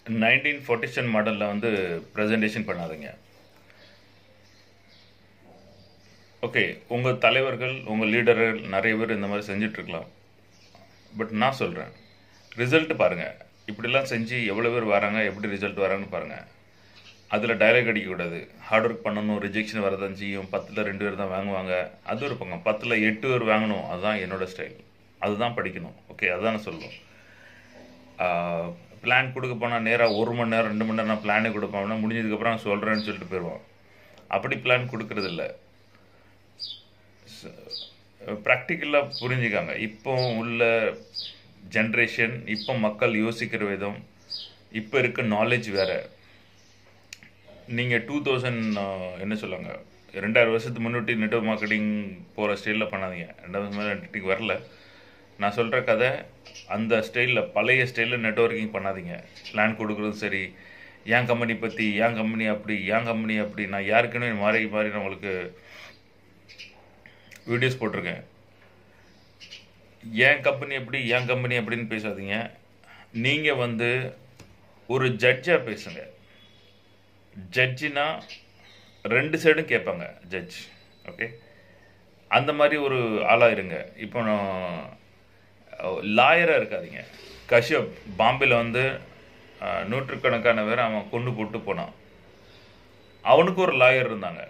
Nineteen forty seven மாடலில் வந்து presentation பண்ணாதீங்க ஓகே உங்கள் தலைவர்கள் உங்கள் லீடர்கள் நிறைய பேர் இந்த மாதிரி செஞ்சுட்டு இருக்கலாம் பட் நான் சொல்கிறேன் ரிசல்ட் பாருங்கள் இப்படிலாம் செஞ்சு எவ்வளோ பேர் வராங்க எப்படி ரிசல்ட் வராங்கன்னு பாருங்கள் அதில் டைலாக் அடிக்கக்கூடாது ஹார்ட் ஒர்க் பண்ணணும் ரிஜெக்ஷன் வரதான் செய்யும் பத்தில் ரெண்டு பேர் தான் வாங்குவாங்க அது ஒரு பக்கம் பத்தில் எட்டு பேர் வாங்கணும் அதுதான் என்னோட ஸ்டைல் அதுதான் படிக்கணும் ஓகே அதுதான் நான் சொல்லுவோம் பிளான் கொடுக்க போனால் நேராக ஒரு மணி நேரம் ரெண்டு மணி நேரம் நான் பிளானே கொடுப்பேன் முடிஞ்சதுக்கப்புறம் நான் சொல்கிறேன்னு சொல்லிட்டு போயிடுவோம் அப்படி பிளான் கொடுக்கறது இல்லை ப்ராக்டிக்கலாக புரிஞ்சுக்காங்க இப்போ உள்ள ஜென்ரேஷன் இப்போ மக்கள் யோசிக்கிற விதம் இப்போ இருக்க நாலேஜ் வேறு நீங்கள் டூ தௌசண்ட் என்ன சொல்லுவாங்க ரெண்டாயிரம் வருஷத்துக்கு முன்னாடி நெட்ஒர்க் மார்க்கெட்டிங் போகிற ஸ்டைலில் பண்ணாதீங்க ரெண்டாயிரம் மார்க்கெட்டிங் வரல நான் சொல்கிற கதை அந்த ஸ்டைலில் பழைய ஸ்டைலில் நெட்ஒர்க்கிங் பண்ணாதீங்க பிளான் கொடுக்குறதும் சரி என் கம்பெனி பற்றி என் கம்பெனி அப்படி என் கம்பெனி அப்படி நான் யாருக்குன்னு மாறி மாறி நான் உங்களுக்கு வீடியோஸ் போட்டிருக்கேன் என் கம்பெனி எப்படி என் கம்பெனி அப்படின்னு பேசாதீங்க நீங்கள் வந்து ஒரு ஜட்ஜாக பேசுங்க ஜட்ஜினா ரெண்டு சைடும் கேட்பாங்க ஜட்ஜ் ஓகே அந்த மாதிரி ஒரு ஆளாக இருங்க இப்போ லாயராக இருக்காதீங்க கஷ்யப் பாம்பேயில் வந்து நூற்றுக்கணக்கான பேர் அவன் கொண்டு போட்டு போனான் அவனுக்கு ஒரு லாயர் இருந்தாங்க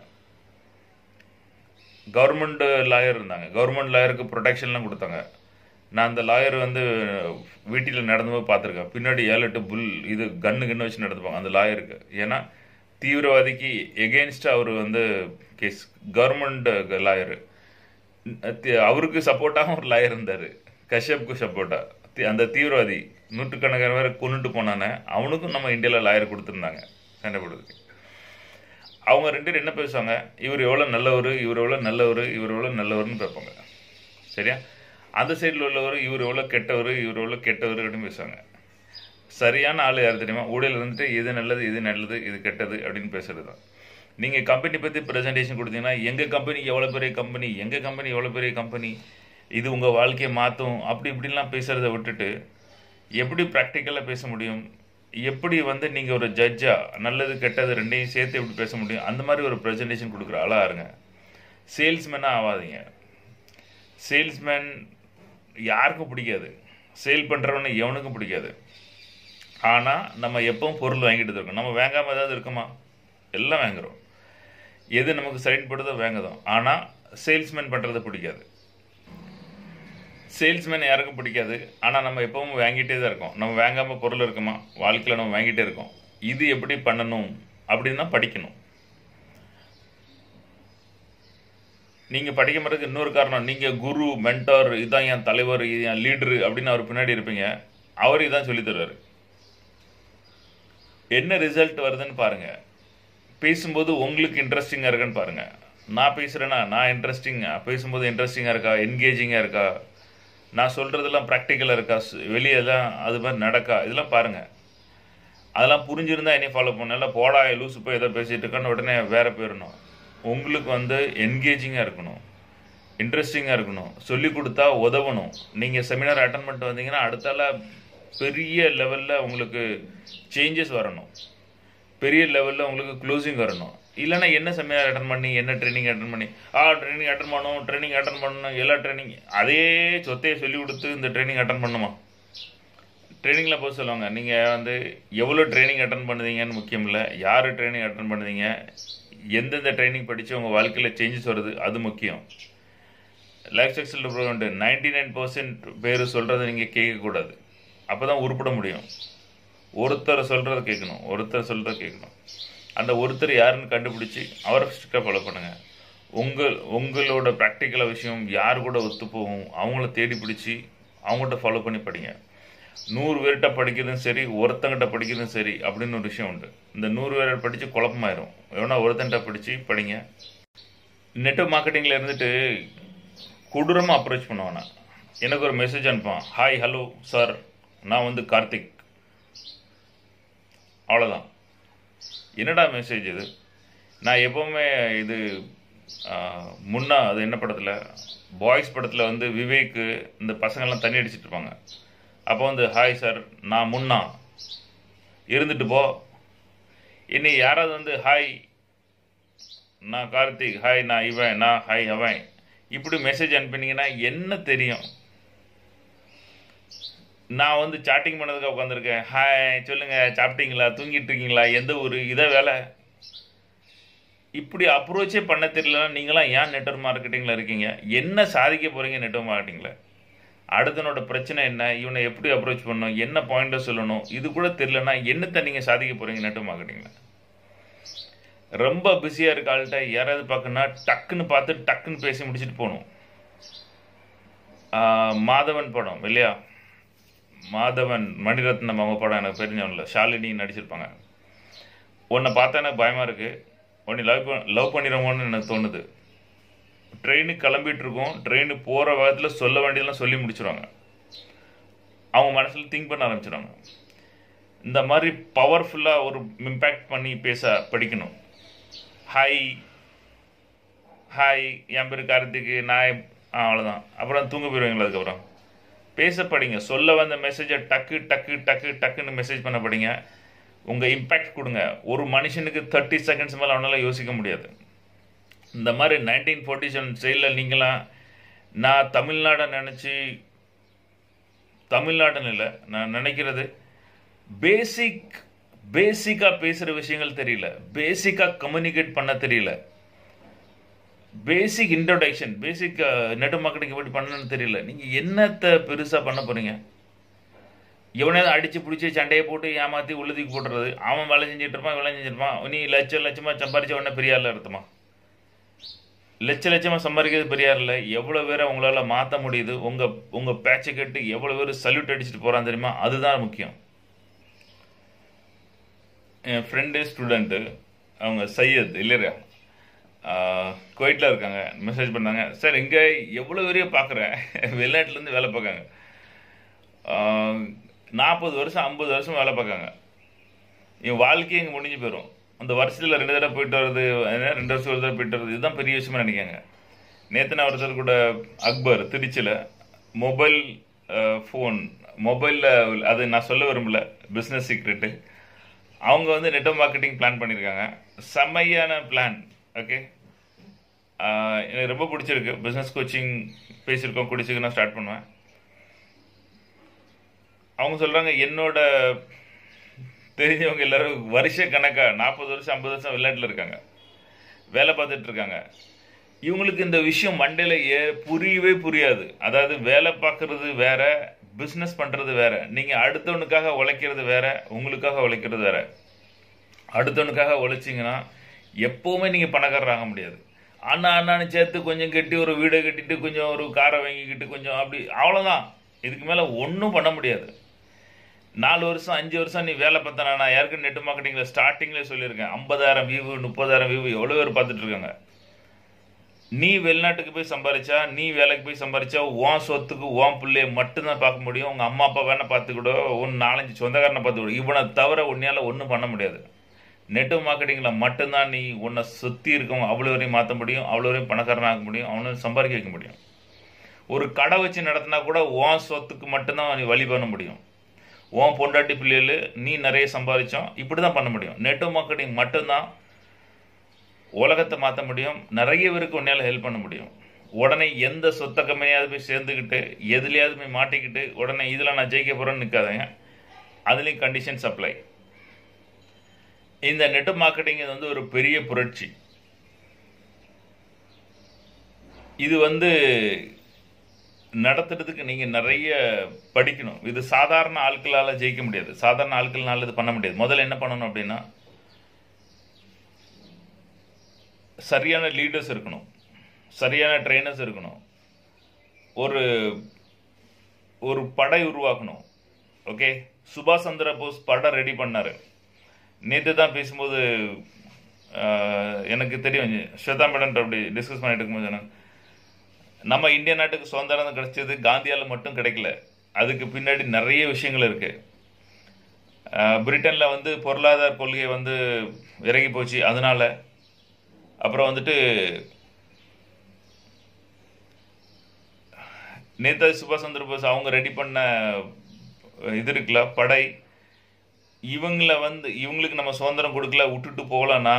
கவர்மெண்ட் லாயர் இருந்தாங்க கவர்மெண்ட் லாயருக்கு ப்ரொடெக்ஷன்லாம் கொடுத்தாங்க நான் அந்த லாயர் வந்து வீட்டில் நடந்தும்போது பார்த்துருக்கேன் பின்னாடி ஏழு எட்டு புல் இது கன்று கன்று வச்சு நடந்துப்பாங்க அந்த லாயருக்கு ஏன்னா தீவிரவாதிக்கு எகெயின்ஸ்டாக அவர் வந்து கேஸ் கவர்மெண்ட் லாயரு அவருக்கு சப்போர்ட்டாகவும் ஒரு லாயர் இருந்தார் கஷ்யப்க்கு சப்போர்ட்டாக அந்த தீவிரவாதி நூற்றுக்கணக்கான பேரை கொண்டுட்டு போனானே அவனுக்கும் நம்ம இந்தியாவில் லாயர் கொடுத்துருந்தாங்க கண்டுபிடிக்கு அவங்க ரெண்டு பேரும் என்ன பேசுவாங்க இவர் எவ்வளோ நல்லவர் இவர் எவ்வளோ நல்லவர் இவர் எவ்வளோ நல்லவர்னு பேட்பாங்க சரியா அந்த சைடில் உள்ளவர் இவர் எவ்வளோ கெட்டவர் இவர் எவ்வளோ கெட்டவர் அப்படின்னு பேசுவாங்க சரியான ஆள் யார் தெரியுமா ஊழல் இருந்துட்டு இது நல்லது இது நல்லது இது கெட்டது அப்படின்னு பேசுறது தான் நீங்கள் கம்பெனி பற்றி ப்ரெசன்டேஷன் கொடுத்தீங்கன்னா எங்கள் கம்பெனி எவ்வளோ பெரிய கம்பெனி எங்கள் கம்பெனி எவ்வளோ பெரிய கம்பெனி இது உங்கள் வாழ்க்கையை மாற்றும் அப்படி இப்படின்லாம் பேசுகிறத விட்டுட்டு எப்படி ப்ராக்டிக்கலாக பேச முடியும் எப்படி வந்து நீங்கள் ஒரு ஜட்ஜா நல்லது கெட்டது ரெண்டையும் சேர்த்து எப்படி பேச முடியும் அந்த மாதிரி ஒரு ப்ரெசன்டேஷன் கொடுக்குற ஆளாக இருங்க சேல்ஸ்மேனாக ஆகாதீங்க சேல்ஸ்மேன் யாருக்கும் பிடிக்காது சேல் பண்ணுறவனு எவனுக்கும் பிடிக்காது ஆனால் நம்ம எப்பவும் பொருள் வாங்கிட்டு தான் இருக்கோம் நம்ம வாங்காமல் ஏதாவது இருக்குமா எல்லாம் வாங்குகிறோம் எது நமக்கு சரின்படுதோ வாங்குதோம் ஆனால் சேல்ஸ்மேன் பண்ணுறது பிடிக்காது சேல்ஸ்மேன் யாருக்கும் பிடிக்காது ஆனால் நம்ம எப்பவும் வாங்கிட்டே தான் இருக்கோம் நம்ம வாங்காமல் பொருள் இருக்குமா வாழ்க்கையில் நம்ம வாங்கிட்டே இருக்கோம் இது எப்படி பண்ணணும் அப்படின்னு தான் படிக்கணும் நீங்கள் படிக்க மாட்டதுக்கு இன்னொரு காரணம் நீங்கள் குரு மென்டார் இதுதான் என் தலைவர் இது என் லீடரு அப்படின்னு அவர் பின்னாடி இருப்பீங்க அவர் இதான் சொல்லி தருவார் என்ன ரிசல்ட் வருதுன்னு பாருங்க பேசும்போது உங்களுக்கு இன்ட்ரெஸ்டிங்காக இருக்குன்னு பாருங்க நான் பேசுகிறேன்னா நான் இன்ட்ரெஸ்டிங்காக பேசும்போது இன்ட்ரெஸ்டிங்காக இருக்கா என்கேஜிங்காக இருக்கா நான் சொல்கிறதெல்லாம் ப்ராக்டிக்கலாக இருக்கா வெளியெல்லாம் அது மாதிரி நடக்கா இதெல்லாம் பாருங்கள் அதெல்லாம் புரிஞ்சிருந்தா என்னை ஃபாலோ பண்ணல போடா லூசு போய் எதோ பேசிகிட்டு இருக்கான்னு உடனே வேற போயிடணும் உங்களுக்கு வந்து என்கேஜிங்காக இருக்கணும் இன்ட்ரெஸ்டிங்காக இருக்கணும் சொல்லி கொடுத்தா உதவணும் நீங்கள் செமினார் அட்டன் பண்ணிட்டு வந்தீங்கன்னா அடுத்தால பெரிய லெவலில் உங்களுக்கு சேஞ்சஸ் வரணும் பெரிய லெவலில் உங்களுக்கு க்ளோசிங் வரணும் இல்லைன்னா என்ன செமினார் அட்டன் பண்ணி என்ன ட்ரைனிங் அட்டன் பண்ணி ஆ ட்ரைனிங் அட்டன் பண்ணணும் ட்ரைனிங் அட்டன் பண்ணணும் எல்லா ட்ரைனிங் அதே சொத்தையை சொல்லி கொடுத்து இந்த ட்ரைனிங் அட்டன் பண்ணுமா ட்ரைனிங்கில் போக சொல்லுவாங்க நீங்கள் வந்து எவ்வளோ ட்ரைனிங் அட்டன் பண்ணுதீங்கன்னு முக்கியம் இல்லை யார் ட்ரைனிங் அட்டன் பண்ணுதீங்க எந்தெந்த ட்ரைனிங் படித்து உங்கள் வாழ்க்கையில் சேஞ்சஸ் வருது அது முக்கியம் life style program ninety nine percent பேர் சொல்கிறத நீங்கள் கேட்கக்கூடாது அப்போ தான் உருப்பிட முடியும் ஒருத்தர் சொல்கிறத கேட்கணும் ஒருத்தர் சொல்கிறத கேட்கணும் அந்த ஒருத்தர் யாருன்னு கண்டுபிடிச்சி அவரை ஸ்ட்ரிக்டாக ஃபாலோ பண்ணுங்கள் உங்கள் உங்களோட ப்ராக்டிக்கலாக விஷயம் யார் கூட ஒத்து போகும் அவங்கள தேடி பிடிச்சி அவங்கள்ட்ட ஃபாலோ பண்ணி படிங்க நூறு பேர்கிட்ட படிக்கிறதும் சரி ஒருத்தங்கிட்ட படிக்கிறதும் சரி அப்படின்னு ஒரு விஷயம் உண்டு இந்த நூறு பேரை படித்து குழப்பமாயிரும் எவனா ஒருத்தன்ட்ட படித்து படிங்க நெட்ஒர்க் மார்க்கெட்டிங்கில் இருந்துட்டு கொடூரமாக அப்ரோச் பண்ணுவானா எனக்கு ஒரு மெசேஜ் அனுப்பான் ஹாய் ஹலோ சார் நான் வந்து கார்த்திக் அவ்வளோதான் என்னடா மெசேஜ் இது நான் எப்போவுமே இது முன்னா அது என்ன படத்தில் பாய்ஸ் படத்தில் வந்து விவேக்கு இந்த பசங்கள்லாம் தண்ணி அடிச்சிட்டு இருப்பாங்க அப்போ வந்து ஹாய் சார் நான் முன்னா இருந்துட்டு போ இனி யாராவது வந்து ஹாய் நான் கார்த்திக் ஹாய் நான் இவன் நான் ஹாய் அவன் இப்படி மெசேஜ் அனுப்பினீங்கன்னா என்ன தெரியும் நான் வந்து சாட்டிங் பண்ணதுக்கு உட்காந்துருக்கேன் ஹாய் சொல்லுங்க சாப்பிட்டீங்களா தூங்கிட்டு இருக்கீங்களா எந்த ஊர் இதை வேலை இப்படி அப்ரோச்சே பண்ண தெரியலன்னா நீங்களாம் ஏன் நெட்ஒர்க் மார்க்கெட்டிங்கில் இருக்கீங்க என்ன சாதிக்க போகிறீங்க நெட்ஒர்க் மார்க்கெட்டிங்கில் அடுத்தனோட பிரச்சனை என்ன இவனை எப்படி அப்ரோச் பண்ணணும் என்ன பாயிண்ட்டை சொல்லணும் இது கூட தெரியலன்னா என்னத்தை நீங்கள் சாதிக்க போகிறீங்க நெட்ஒர்க் மார்க்கெட்டிங்கில் ரொம்ப பிஸியாக இருக்க ஆள்கிட்ட யாராவது பார்க்கணுன்னா டக்குன்னு பார்த்து டக்குன்னு பேசி முடிச்சுட்டு போகணும் மாதவன் படம் இல்லையா மாதவன் மணிரத்னம் அவங்க படம் எனக்கு தெரிஞ்சவன்ல ஷாலினி நடிச்சிருப்பாங்க உன்னை பார்த்தா எனக்கு பயமாக இருக்குது உன்னை லவ் லவ் பண்ணிடுவோன்னு எனக்கு தோணுது ட்ரெயினுக்கு கிளம்பிட்டு இருக்கோம் ட்ரெயின் போகிற வேகத்தில் சொல்ல வேண்டியதெல்லாம் சொல்லி முடிச்சிருவாங்க அவங்க மனசில் திங்க் பண்ண ஆரம்பிச்சிடுவாங்க இந்த மாதிரி பவர்ஃபுல்லாக ஒரு இம்பேக்ட் பண்ணி பேச படிக்கணும் ஹாய் ஹாய் என் பேர் கார்த்திக்கு நான் அவ்வளோதான் அப்புறம் தூங்க போயிடுவீங்களா அதுக்கப்புறம் பேச படிங்க சொல்ல வந்த மெசேஜை டக்கு டக்கு டக்கு டக்குன்னு மெசேஜ் பண்ண படிங்க உங்கள் இம்பேக்ட் கொடுங்க ஒரு மனுஷனுக்கு தேர்ட்டி செகண்ட்ஸ் மேலே அவனால் யோசிக்க முடியாது இந்த மாதிரி நைன்டீன் ஃபோர்ட்டி செவன் ஸ்டைலில் நீங்களாம் நான் தமிழ்நாடை நினச்சி தமிழ்நாடுன்னு இல்லை நான் நினைக்கிறது பேசிக் பேசிக்காக பேசுகிற விஷயங்கள் தெரியல பேசிக்காக கம்யூனிகேட் பண்ண தெரியல basic introduction basic net marketing எப்படி பண்ணணும்னு தெரியல நீங்கள் என்னத்தை பெருசாக பண்ண போகிறீங்க எவனையாவது அடித்து பிடிச்சி சண்டையை போட்டு ஏமாற்றி உள்ளதுக்கு போட்டுறது அவன் வேலை செஞ்சுட்டு இருப்பான் வேலை செஞ்சுருப்பான் நீ லட்சம் லட்சமாக சம்பாரிச்ச உடனே பெரிய ஆள் அர்த்தமா லட்ச லட்சமாக சம்பாதிக்கிறது பெரிய இல்லை எவ்வளோ பேரை உங்களால் மாற்ற முடியுது உங்கள் உங்கள் பேச்சை கேட்டு எவ்வளோ பேர் சல்யூட் அடிச்சுட்டு போகிறான் தெரியுமா அதுதான் முக்கியம் என் ஃப்ரெண்டு ஸ்டூடெண்ட்டு அவங்க சையத் இல்லையா குவைட்டில் இருக்காங்க மெசேஜ் பண்ணாங்க சார் இங்கே எவ்வளோ பேரையோ பார்க்குறேன் வெளிநாட்டிலேருந்து வேலை பார்க்காங்க நாற்பது வருஷம் ஐம்பது வருஷம் வேலை பார்க்காங்க என் வாழ்க்கையே இங்கே முடிஞ்சு போயிடும் அந்த வருஷத்தில் ரெண்டு தடவை போயிட்டு வர்றது ரெண்டு வருஷம் ஒரு தடவை போயிட்டு வர்றது இதுதான் பெரிய விஷயமா நினைக்காங்க நேற்று நான் ஒருத்தர் கூட அக்பர் திருச்சியில் மொபைல் ஃபோன் மொபைலில் அது நான் சொல்ல விரும்பல பிஸ்னஸ் சீக்ரெட்டு அவங்க வந்து நெட்ஒர்க் மார்க்கெட்டிங் பிளான் பண்ணியிருக்காங்க செம்மையான பிளான் ஓகே எனக்கு ரொம்ப பிடிச்சிருக்கு பிஸ்னஸ் கோச்சிங் பேசியிருக்கோம் குடிச்சுக்கு நான் ஸ்டார்ட் பண்ணுவேன் அவங்க சொல்கிறாங்க என்னோட தெரிஞ்சவங்க எல்லாரும் வருஷ கணக்காக நாற்பது வருஷம் ஐம்பது வருஷம் வெளிநாட்டில் இருக்காங்க வேலை பார்த்துட்டு இருக்காங்க இவங்களுக்கு இந்த விஷயம் மண்டையில் ஏ புரியவே புரியாது அதாவது வேலை பார்க்குறது வேற பிஸ்னஸ் பண்ணுறது வேற நீங்கள் அடுத்தவனுக்காக உழைக்கிறது வேற உங்களுக்காக உழைக்கிறது வேற அடுத்தவனுக்காக உழைச்சிங்கன்னா எப்போவுமே நீங்கள் பணக்காரர் ஆக முடியாது அண்ணா அண்ணான்னு சேர்த்து கொஞ்சம் கட்டி ஒரு வீடை கட்டிட்டு கொஞ்சம் ஒரு காரை வாங்கிக்கிட்டு கொஞ்சம் அப்படி அவ்வளோதான் இதுக்கு மேலே ஒன்றும் பண்ண முடியாது நாலு வருஷம் அஞ்சு வருஷம் நீ வேலை பார்த்தனா நான் யாருக்கு நெட் மார்க்கெட்டிங்கில் ஸ்டார்டிங்கில் சொல்லியிருக்கேன் ஐம்பதாயிரம் வியூ முப்பதாயிரம் வியூ எவ்வளோ பேர் பார்த்துட்டு இருக்காங்க நீ வெளிநாட்டுக்கு போய் சம்பாரிச்சா நீ வேலைக்கு போய் சம்பாரிச்சா உன் சொத்துக்கு உன் பிள்ளைய மட்டும்தான் பார்க்க முடியும் உங்கள் அம்மா அப்பா வேணா பார்த்துக்கூட ஒன்று நாலஞ்சு சொந்தக்காரனை பார்த்துக்கூட இவனை தவிர உன்னையால் ஒன்றும் பண்ண முடியாது நெட்ஒர்க் மார்க்கெட்டிங்கில் மட்டும்தான் நீ உன்னை சுற்றி இருக்கவங்க அவ்வளோ வரையும் மாற்ற முடியும் அவ்வளோ வரையும் பணக்காரன் ஆக முடியும் அவனை சம்பாதிக்க வைக்க முடியும் ஒரு கடை வச்சு நடத்தினா கூட உன் சொத்துக்கு மட்டும்தான் நீ வழி பண்ண முடியும் உன் பொண்டாட்டி பிள்ளைகள் நீ நிறைய சம்பாதிச்சோம் இப்படி தான் பண்ண முடியும் நெட்ஒர்க் மார்க்கெட்டிங் மட்டும்தான் உலகத்தை மாற்ற முடியும் நிறைய பேருக்கு உன்னால் ஹெல்ப் பண்ண முடியும் உடனே எந்த சொத்த கம்பெனியாவது போய் சேர்ந்துக்கிட்டு எதுலையாவது போய் மாட்டிக்கிட்டு உடனே இதில் நான் ஜெயிக்க போகிறேன்னு நிற்காதீங்க அதுலேயும் கண்டிஷன் சப்ளை இந்த நெட் மார்க்கெட்டிங் இது வந்து ஒரு பெரிய புரட்சி இது வந்து நடத்துறதுக்கு நீங்கள் நிறைய படிக்கணும் இது சாதாரண ஆட்களால் ஜெயிக்க முடியாது சாதாரண ஆட்கள்னால இது பண்ண முடியாது முதல்ல என்ன பண்ணணும் அப்படின்னா சரியான லீடர்ஸ் இருக்கணும் சரியான ட்ரெயினர்ஸ் இருக்கணும் ஒரு ஒரு படை உருவாக்கணும் ஓகே சுபாஷ் சந்திர போஸ் படம் ரெடி பண்ணார் நேற்று தான் பேசும்போது எனக்கு தெரியும் ஸ்வேதா மேடம் அப்படி டிஸ்கஸ் பண்ணிட்டு இருக்கும்போது சொன்னாங்க நம்ம இந்திய நாட்டுக்கு சுதந்திரம் கிடைச்சது காந்தியால் மட்டும் கிடைக்கல அதுக்கு பின்னாடி நிறைய விஷயங்கள் இருக்கு பிரிட்டனில் வந்து பொருளாதார கொள்கை வந்து இறங்கி போச்சு அதனால அப்புறம் வந்துட்டு நேதாஜி சுபாஷ் சந்திர போஸ் அவங்க ரெடி பண்ண இது இருக்குல்ல படை இவங்கள வந்து இவங்களுக்கு நம்ம சுதந்திரம் கொடுக்கல விட்டுட்டு போகலன்னா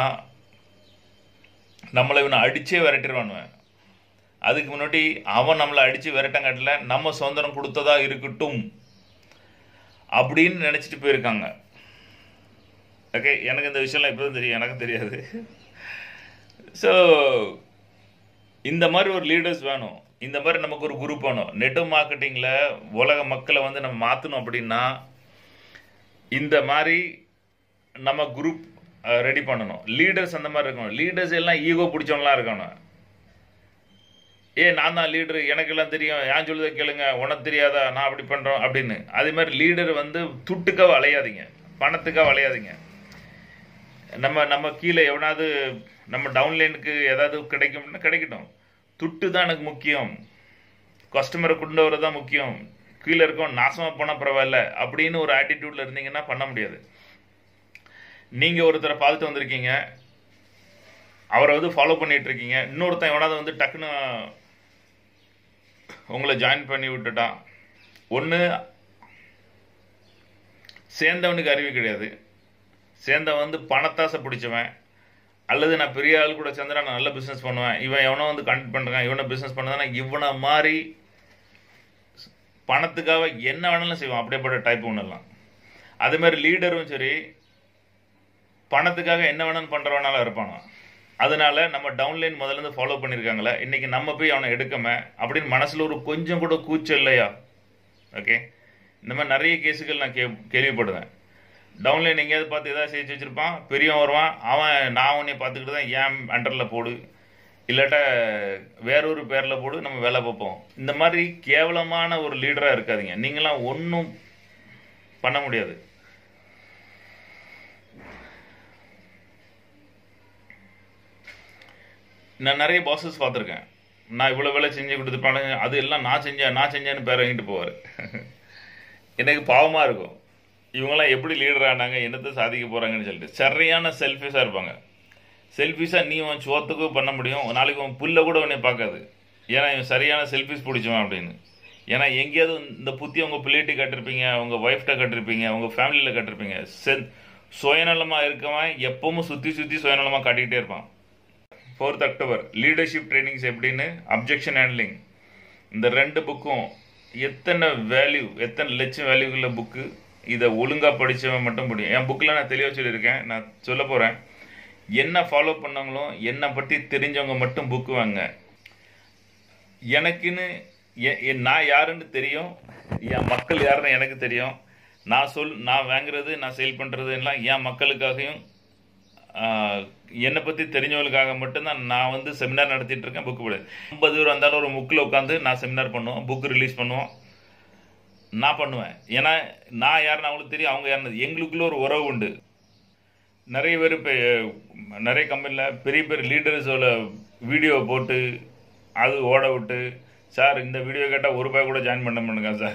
நம்மளை இவனை அடிச்சே விரட்டிடுவானுவன் அதுக்கு முன்னாடி அவன் நம்மளை அடித்து விரட்டங்காட்டில் நம்ம சுதந்திரம் கொடுத்ததா இருக்கட்டும் அப்படின்னு நினச்சிட்டு போயிருக்காங்க ஓகே எனக்கு இந்த விஷயம்லாம் இப்போ தெரியும் எனக்கு தெரியாது ஸோ இந்த மாதிரி ஒரு லீடர்ஸ் வேணும் இந்த மாதிரி நமக்கு ஒரு குரூப் வேணும் நெட் மார்க்கெட்டிங்கில் உலக மக்களை வந்து நம்ம மாற்றணும் அப்படின்னா இந்த மாதிரி நம்ம குரூப் ரெடி பண்ணணும் லீடர்ஸ் அந்த மாதிரி இருக்கணும் லீடர்ஸ் எல்லாம் ஈகோ பிடிச்சவங்களாம் இருக்கணும் ஏ நான் தான் லீடர் எனக்கு எல்லாம் தெரியும் ஏன் சொல்லுதை கேளுங்க உனக்கு தெரியாதா நான் அப்படி பண்ணுறோம் அப்படின்னு அதே மாதிரி லீடர் வந்து துட்டுக்காக அலையாதீங்க பணத்துக்காக அலையாதீங்க நம்ம நம்ம கீழே எவனாவது நம்ம டவுன்லைனுக்கு ஏதாவது கிடைக்கும்னா கிடைக்கட்டும் துட்டு தான் எனக்கு முக்கியம் கஸ்டமரை கொண்டு வர தான் முக்கியம் கீழே இருக்கோம் நாசமாக போனால் பரவாயில்ல அப்படின்னு ஒரு ஆட்டிடியூடில் இருந்தீங்கன்னா பண்ண முடியாது நீங்கள் ஒருத்தரை பார்த்துட்டு வந்திருக்கீங்க அவரை வந்து ஃபாலோ பண்ணிட்டு இருக்கீங்க இன்னொருத்தன் எவனாவது வந்து டக்குன்னு உங்களை ஜாயின் பண்ணி விட்டுட்டான் ஒன்று சேர்ந்தவனுக்கு அறிவு கிடையாது சேர்ந்தவன் வந்து பணத்தாசை பிடிச்சவன் அல்லது நான் பெரிய ஆள் கூட சேர்ந்தா நான் நல்ல பிஸ்னஸ் பண்ணுவேன் இவன் எவனோ வந்து கனெக்ட் பண்ணுறான் இவனை பிஸ்னஸ் பண்ணதானா இவனை மாதிரி பணத்துக்காக என்ன வேணாலும் செய்வான் அப்படியேப்பட்ட டைப் ஒன்றுலாம் அதே மாதிரி லீடரும் சரி பணத்துக்காக என்ன வேணாலும் பண்ணுறவனால இருப்பானா அதனால நம்ம டவுன்லைன் முதல்ல இருந்து ஃபாலோ பண்ணியிருக்காங்களே இன்னைக்கு நம்ம போய் அவனை எடுக்கம அப்படின்னு மனசில் ஒரு கொஞ்சம் கூட கூச்சம் இல்லையா ஓகே இந்த மாதிரி நிறைய கேஸுகள் நான் கே கேள்விப்படுவேன் டவுன்லைன் எங்கேயாவது பார்த்து ஏதாவது சேர்த்து வச்சிருப்பான் பெரியவன் வருவான் அவன் நான் உன்னை பார்த்துக்கிட்டு தான் ஏன் அண்டரில் போடு இல்லாட்டா வேறொரு பேரில் போடு நம்ம வேலை பார்ப்போம் இந்த மாதிரி கேவலமான ஒரு லீடராக இருக்காதீங்க நீங்களாம் ஒன்றும் பண்ண முடியாது நான் நிறைய பாசஸ் பார்த்துருக்கேன் நான் இவ்வளோ வேலை செஞ்சு கொடுத்துருப்பாங்க அது எல்லாம் நான் செஞ்சேன் நான் செஞ்சேன்னு பேர் வாங்கிட்டு போவார் எனக்கு பாவமாக இருக்கும் இவங்கெல்லாம் எப்படி லீடர் ஆனாங்க என்னத்தை சாதிக்க போகிறாங்கன்னு சொல்லிட்டு சரியான செல்ஃபிஷாக இருப்பாங்க செல்ஃபிஷாக நீ உன் சோத்துக்கும் பண்ண முடியும் நாளைக்கு உன் புல்ல கூட உன்னை பார்க்காது ஏன்னா இவன் சரியான செல்ஃபிஷ் பிடிச்சவன் அப்படின்னு ஏன்னா எங்கேயாவது இந்த புத்தி உங்கள் பிள்ளைகிட்ட கட்டிருப்பீங்க உங்கள் ஒய்ஃப்ட்ட கட்டிருப்பீங்க உங்கள் ஃபேமிலியில் கட்டிருப்பீங்க சென் சுயநலமாக இருக்கவன் எப்பவும் சுற்றி சுற்றி சுயநலமாக காட்டிக்கிட்டே இருப்பான் ஃபோர்த் அக்டோபர் லீடர்ஷிப் ட்ரைனிங்ஸ் எப்படின்னு அப்ஜெக்ஷன் ஹேண்ட்லிங் இந்த ரெண்டு புக்கும் எத்தனை வேல்யூ எத்தனை லட்சம் வேல்யூ உள்ள புக்கு இதை ஒழுங்காக படித்தவன் மட்டும் முடியும் என் புக்கில் நான் தெளிவாக சொல்லியிருக்கேன் நான் சொல்ல போகிறேன் என்ன ஃபாலோ பண்ணவங்களும் என்னை பற்றி தெரிஞ்சவங்க மட்டும் புக்கு வாங்க எனக்குன்னு எ- எ- நான் யாருன்னு தெரியும் என் மக்கள் யாருன்னு எனக்கு தெரியும் நான் சொல் நான் வாங்குறது நான் சேல் பண்ணுறது எல்லாம் என் மக்களுக்காகவும் ஆஹ், என்னை பற்றி தெரிஞ்சவங்களுக்காக மட்டும்தான் நான் வந்து செமினார் நடத்திட்டு இருக்கேன் புக்கு படி ஐம்பது பேர் வந்தாலும் ஒரு புக்கில் உட்காந்து நான் செமினார் பண்ணுவோம் புக்கு ரிலீஸ் பண்ணுவோம் நான் பண்ணுவேன் ஏன்னா நான் யாருன்னு அவங்களுக்கு தெரியும் அவங்க யாருன்னு எங்களுக்குள்ள ஒரு உறவு உண்டு நிறைய பேர் இப்போ நிறைய கம்பெனியில் பெரிய பெரிய லீடர்ஸோட வீடியோ போட்டு அது ஓட விட்டு சார் இந்த வீடியோ கேட்டால் ஒரு ரூபாய் கூட ஜாயின் பண்ண பண்ணுங்க சார்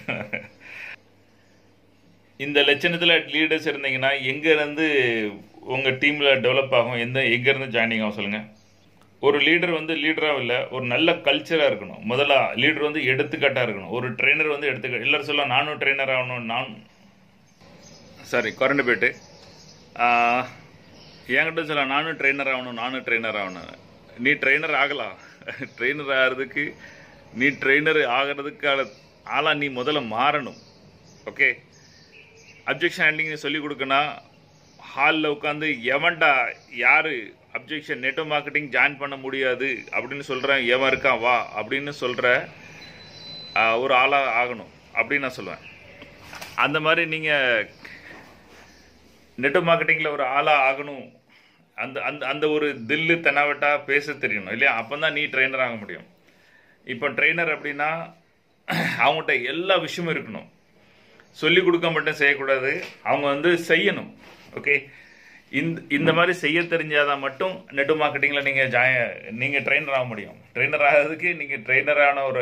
இந்த லட்சணத்தில் லீடர்ஸ் இருந்தீங்கன்னா எங்கேருந்து உங்கள் டீமில் டெவலப் ஆகும் எந்த எங்கேருந்து ஜாயினிங் ஆகும் சொல்லுங்கள் ஒரு லீடர் வந்து லீடராக இல்லை ஒரு நல்ல கல்ச்சராக இருக்கணும் முதல்ல லீடர் வந்து எடுத்துக்காட்டாக இருக்கணும் ஒரு ட்ரெயினர் வந்து எடுத்துக்க எல்லாரும் சொல்ல நானும் ட்ரெயினர் ஆகணும் நான் சாரி குறண்டு போயிட்டு ஆஹ், என்கிட்ட சொல்ல நானும் ட்ரெயினர் ஆகணும் நானும் ட்ரெயினர் ஆகணும் நீ ட்ரெயினர் ஆகலாம் ட்ரெயினர் ஆகிறதுக்கு நீ ட்ரெயினர் ஆகிறதுக்கான ஆளாக நீ முதல்ல மாறணும் ஓகே அப்ஜெக்ஷன் ஹேண்ட்லிங் சொல்லி கொடுக்கணும் ஹாலில் உட்காந்து எவன்டா யாரு அப்ஜெக்ஷன் நெட்டோ மார்க்கெட்டிங் ஜாயின் பண்ண முடியாது அப்படின்னு சொல்கிறேன் எவன் இருக்கான் வா அப்படின்னு சொல்கிற ஒரு ஆளாக ஆகணும் அப்படின்னு நான் சொல்லுவேன் அந்த மாதிரி நீங்கள் நெட்டோ மார்க்கெட்டிங்கில் ஒரு ஆளாக ஆகணும் அந்த அந்த அந்த ஒரு தில்லு தெனாவட்டா பேச தெரியணும் இல்லையா அப்போ தான் நீ ட்ரெயினர் ஆக முடியும் இப்போ ட்ரெயினர் அப்படின்னா அவங்ககிட்ட எல்லா விஷயமும் இருக்கணும் சொல்லி கொடுக்க மட்டும் செய்யக்கூடாது அவங்க வந்து செய்யணும் ஓகே இந்த இந்த மாதிரி செய்ய தெரிஞ்சாதான் மட்டும் நெட் மார்க்கெட்டிங்கில் நீங்கள் ஜாய நீங்கள் ட்ரெயினர் ஆக முடியும் ட்ரெயினர் ஆகிறதுக்கு நீங்கள் ட்ரெயினரான ஒரு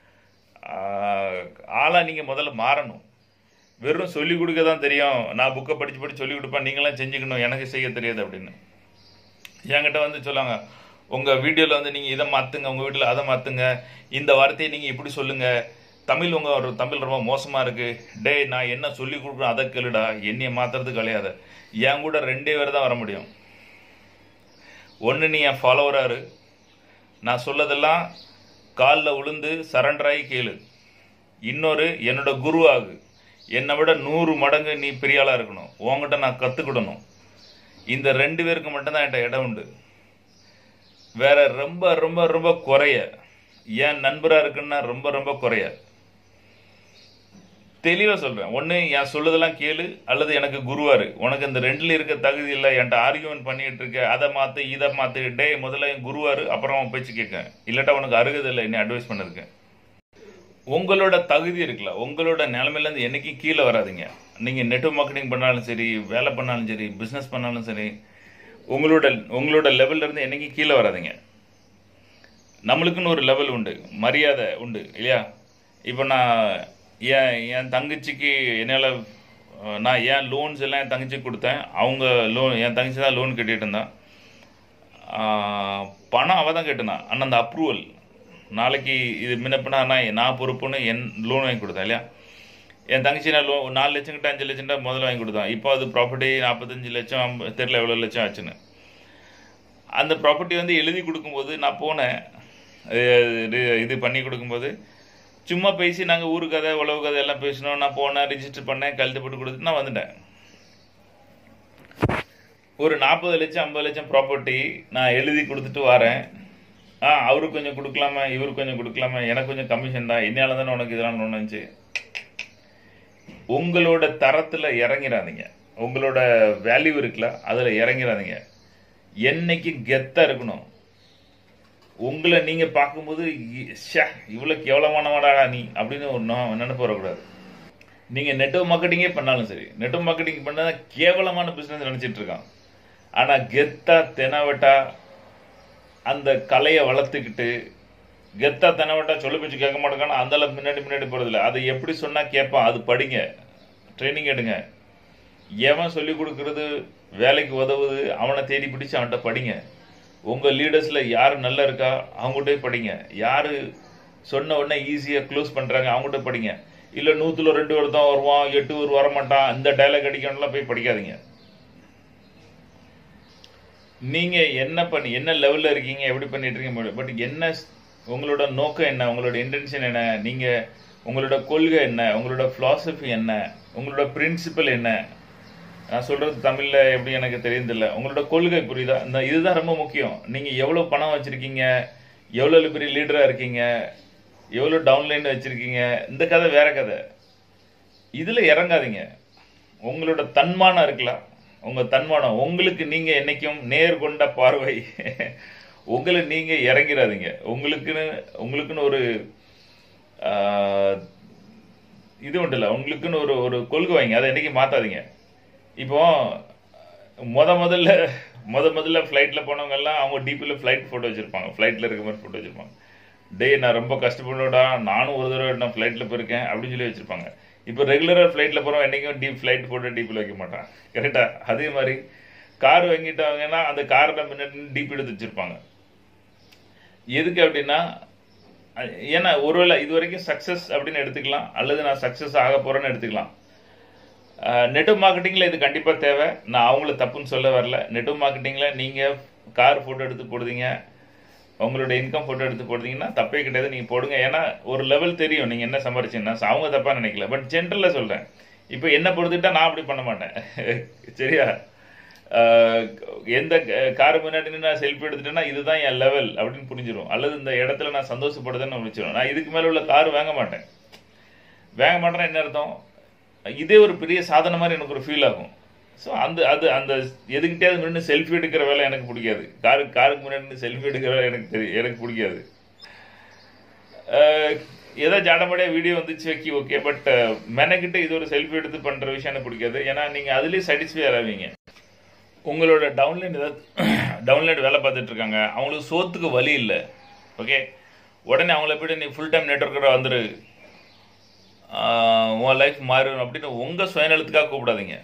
ஆளாக நீங்கள் முதல்ல மாறணும் வெறும் சொல்லி கொடுக்க தான் தெரியும் நான் புக்கை படித்து படித்து சொல்லி கொடுப்பேன் நீங்களாம் செஞ்சுக்கணும் எனக்கு செய்ய தெரியாது அப்படின்னு என்கிட்ட வந்து சொல்லாங்க உங்கள் வீடியோவில் வந்து நீங்கள் இதை மாற்றுங்க உங்கள் வீட்டில் அதை மாற்றுங்க இந்த வார்த்தையை நீங்கள் இப்படி சொல்லுங்கள் தமிழ் உங்க ஒரு தமிழ் ரொம்ப மோசமா இருக்கு டேய் நான் என்ன சொல்லி கொடுக்குறேன் அதை கேளுடா என்னைய மாத்துறதுக்கு கலையாத என் கூட ரெண்டே பேர் தான் வர முடியும் ஒன்று நீ என் ஃபாலோவராக இரு நான் சொல்லதெல்லாம் காலில் விழுந்து சரண்டராகி கேளு இன்னொரு என்னோட குருவாகு என்னை விட நூறு மடங்கு நீ பெரிய ஆளாக இருக்கணும் உன்கிட்ட நான் கற்றுக்கிடணும் இந்த ரெண்டு பேருக்கு மட்டும்தான் என்கிட்ட இடம் உண்டு வேற ரொம்ப ரொம்ப ரொம்ப குறைய என் நண்பராக இருக்குன்னா ரொம்ப ரொம்ப குறைய தெளிவாக சொல்கிறேன் ஒன்று என் சொல்லுதெல்லாம் கேளு அல்லது எனக்கு குருவாரு உனக்கு இந்த ரெண்டில் இருக்க தகுதி இல்லை என்கிட்ட ஆர்கியூமெண்ட் பண்ணிட்டு இருக்க அதை மாற்று இதை மாற்று டே முதல்ல என் குருவாரு அப்புறம் அவன் பேச்சு கேட்க இல்லாட்டா உனக்கு அருகதை இல்லை என்ன அட்வைஸ் பண்ணிருக்கேன் உங்களோட தகுதி இருக்குல்ல உங்களோட நிலைமையிலேருந்து என்னைக்கும் கீழே வராதீங்க நீங்கள் நெட்வொர்க் மார்க்கெட்டிங் பண்ணாலும் சரி வேலை பண்ணாலும் சரி பிஸ்னஸ் பண்ணாலும் சரி உங்களோட உங்களோட லெவல்ல இருந்து என்னைக்கும் கீழே வராதீங்க நம்மளுக்குன்னு ஒரு லெவல் உண்டு மரியாதை உண்டு இல்லையா இப்போ நான் என் என் தங்கச்சிக்கு என்னால் நான் ஏன் லோன்ஸ் எல்லாம் என் தங்கச்சிக்கு கொடுத்தேன் அவங்க லோன் என் தங்கச்சி தான் லோன் கட்டிட்டு இருந்தான் ஆஹ் பணம் அவள் தான் கட்டினான் ஆனால் அந்த அப்ரூவல் நாளைக்கு இது முன்னப்பினா நான் நான் பொறுப்புன்னு என் லோன் வாங்கி கொடுத்தேன் இல்லையா என் தங்கச்சி நான் லோ நாலு லட்சம் கிட்ட அஞ்சு லட்சம் தான் முதல்ல வாங்கி கொடுத்தான் இப்போ அது ப்ராப்பர்ட்டி நாற்பத்தஞ்சு லட்சம் ஐம்ப- தெரியல எவ்வளோ லட்சம் ஆச்சுன்னு அந்த ப்ராப்பர்ட்டி வந்து எழுதி கொடுக்கும்போது நான் போனேன் அஹ் இது இது பண்ணி கொடுக்கும்போது சும்மா பேசி நாங்கள் ஊரு கதை உழவு கதை எல்லாம் பேசினோம் நான் போனேன் ரிஜிஸ்டர் பண்ணேன் கழுத்து போட்டு கொடுத்து நான் வந்துட்டேன் ஒரு நாற்பது லட்சம் ஐம்பது லட்சம் ப்ராப்பர்ட்டி நான் எழுதி கொடுத்துட்டு வரேன் ஆ அவருக்கு கொஞ்சம் கொடுக்கலாமா இவருக்கு கொஞ்சம் கொடுக்கலாமா எனக்கு கொஞ்சம் கமிஷன் தான் என்னால தானே உனக்கு இதெல்லாம் ஒன்றுச்சு உங்களோட தரத்தில் இறங்கிடாதீங்க உங்களோட வேல்யூ இருக்குல்ல அதில் இறங்கிடாதீங்க என்னைக்கு கெத்தாக இருக்கணும் உங்களை நீங்கள் பார்க்கும்போது இ- ஷே இவ்வளோ கேவலமானவாடா நீ அப்படின்னு ஒரு நா- நினைப்பு வரக்கூடாது நீங்கள் நெட்வொர்க் மார்க்கெட்டிங்கே பண்ணாலும் சரி நெட்வொர்க் மார்க்கெட்டிங் பண்ணால் கேவலமான பிஸ்னஸ் நினச்சிட்டு இருக்கான் ஆனால் கெத்தா தெனாவட்டா அந்த கலையை வளர்த்துக்கிட்டு கெத்தா தெனாவட்டா சொல்ல பேச்சு கேட்க மாட்டேங்கான அந்த அளவுக்கு முன்னாடி முன்னாடி போகிறதில்ல அதை எப்படி சொன்னால் கேட்பான் அது படிங்க ட்ரைனிங் எடுங்க எவன் சொல்லி கொடுக்கறது வேலைக்கு உதவுது அவனை தேடி பிடிச்சு அவன்கிட்ட படிங்க உங்கள் லீடர்ஸில் யார் நல்லா இருக்கா அவங்ககிட்டயே படிங்க யார் சொன்ன உடனே ஈஸியாக க்ளோஸ் பண்ணுறாங்க அவங்ககிட்ட படிங்க இல்லை நூற்றுல ரெண்டு பேர் தான் வருவான் எட்டு பேர் வரமாட்டான் இந்த டைலாக் அடிக்கணும்லாம் போய் படிக்காதீங்க நீங்க என்ன பண்ணி என்ன லெவல்ல இருக்கீங்க எப்படி பண்ணிட்டு இருக்கீங்க பட் என்ன ஸ்- உங்களோட நோக்கம் என்ன உங்களோட இன்டென்ஷன் என்ன நீங்க உங்களோட கொள்கை என்ன உங்களோட philosophy என்ன உங்களோட பிரின்சிபல் என்ன நான் சொல்றது தமிழ்ல எப்படி எனக்கு தெரியுதில்ல உங்களோட கொள்கை புரியுதா இந்த இதுதான் ரொம்ப முக்கியம் நீங்க எவ்வளவு பணம் வச்சிருக்கீங்க எவ்வளவு பெரிய லீடரா இருக்கீங்க எவ்வளவு டவுன்லைன் வச்சிருக்கீங்க இந்த கதை வேற கதை இதுல இறங்காதீங்க உங்களோட தன்மானம் இருக்கலாம் உங்க தன்மானம் உங்களுக்கு நீங்க என்னைக்கும் நேர் கொண்ட பார்வை உங்களை நீங்க இறங்கிடாதீங்க உங்களுக்குன்னு உங்களுக்குன்னு ஒரு ஆஹ், இது உண்டுல்ல உங்களுக்குன்னு ஒரு ஒரு கொள்கை வைங்க அதை என்னைக்கு மாத்தாதீங்க இப்போ முத முதல்ல முத முதல்ல ஃப்ளைட்டில் போனவங்க எல்லாம் அவங்க டிபியில் ஃப்ளைட் ஃபோட்டோ வச்சிருப்பாங்க ஃப்ளைட்டில் இருக்க மாதிரி ஃபோட்டோ வச்சிருப்பாங்க டேய் நான் ரொம்ப கஷ்டப்படடா நானும் ஒரு தடவை நான் ஃப்ளைட்டில் போயிருக்கேன் அப்படின்னு சொல்லி வச்சிருப்பாங்க இப்போ ரெகுலராக ஃப்ளைட்டில் போகிறோம் என்றைக்கும் டீப் ஃப்ளைட் ஃபோட்டோ டிபியில் வைக்க மாட்டான் கரெக்டா அதே மாதிரி கார் வாங்கிட்டாங்கன்னா அந்த காரில் முன்னாடி டீப் எடுத்து வச்சிருப்பாங்க எதுக்கு அப்படின்னா அஹ் ஏன்னா ஒருவேளை இது வரைக்கும் சக்ஸஸ் அப்படின்னு எடுத்துக்கலாம் அல்லது நான் சக்ஸஸ் ஆக போறேன்னு எடுத்துக்கலாம் நெட்வொர்க் மார்க்கெட்டிங்கில் இது கண்டிப்பாக தேவை நான் அவங்கள தப்புன்னு சொல்ல வரல நெட்வொர்க் மார்க்கெட்டிங்கில் நீங்கள் கார் ஃபோட்டோ எடுத்து போடுதீங்க உங்களோட இன்கம் ஃபோட்டோ எடுத்து போடுறீங்கன்னா தப்பே கிடையாது நீங்கள் போடுங்க ஏன்னா ஒரு லெவல் தெரியும் நீங்கள் என்ன சம்பாரிச்சீங்கன்னா So, அவங்க தப்பாக நினைக்கல பட் ஜென்ரலில் சொல்கிறேன் இப்போ என்ன பொறுத்துக்கிட்டா நான் அப்படி பண்ண மாட்டேன் சரியா ஆஹ் எந்த கார் முன்னாடி நின்னு நான் செல்ஃபி எடுத்துட்டேன்னா இதுதான் என் லெவல் அப்படின்னு புரிஞ்சிடும் அல்லது இந்த இடத்துல நான் சந்தோஷப்படுதுன்னு முடிச்சிடும் நான் இதுக்கு மேலே உள்ள கார் வாங்க மாட்டேன் வாங்க மாட்டேன்னா என்ன அர்த்தம் இதே ஒரு பெரிய சாதனை மாதிரி எனக்கு ஒரு ஃபீல் ஆகும் ஸோ அந்த அது அந்த எதுக்கிட்டே முன்னாடி செல்ஃபி எடுக்கிற வேலை எனக்கு பிடிக்காது காருக்கு காருக்கு முன்னாடி செல்ஃபி எடுக்கிற வேலை எனக்கு தெரியும் எனக்கு பிடிக்காது அஹ் ஏதோ ஜாடமடியாக வீடியோ வந்துச்சு வைக்கி ஓகே பட் மெனக்கிட்ட இது ஒரு செல்ஃபி எடுத்து பண்ணுற விஷயம் எனக்கு பிடிக்காது ஏன்னா நீங்கள் அதுலேயே சாட்டிஸ்ஃபை ஆவீங்க உங்களோட டவுன்லைன் ஏதாவது டவுன்லைன் வேலை பார்த்துட்டு இருக்காங்க அவங்களுக்கு சோத்துக்கு வழி இல்லை ஓகே உடனே அவங்கள போய்ட்டு நீ ஃபுல் டைம் நெட்ஒர்க்கராக வந்துரு ஆஹ் உன் லைஃப் மாறும் அப்படின்னு உங்கள் சுயநலத்துக்காக கூப்பிடாதீங்க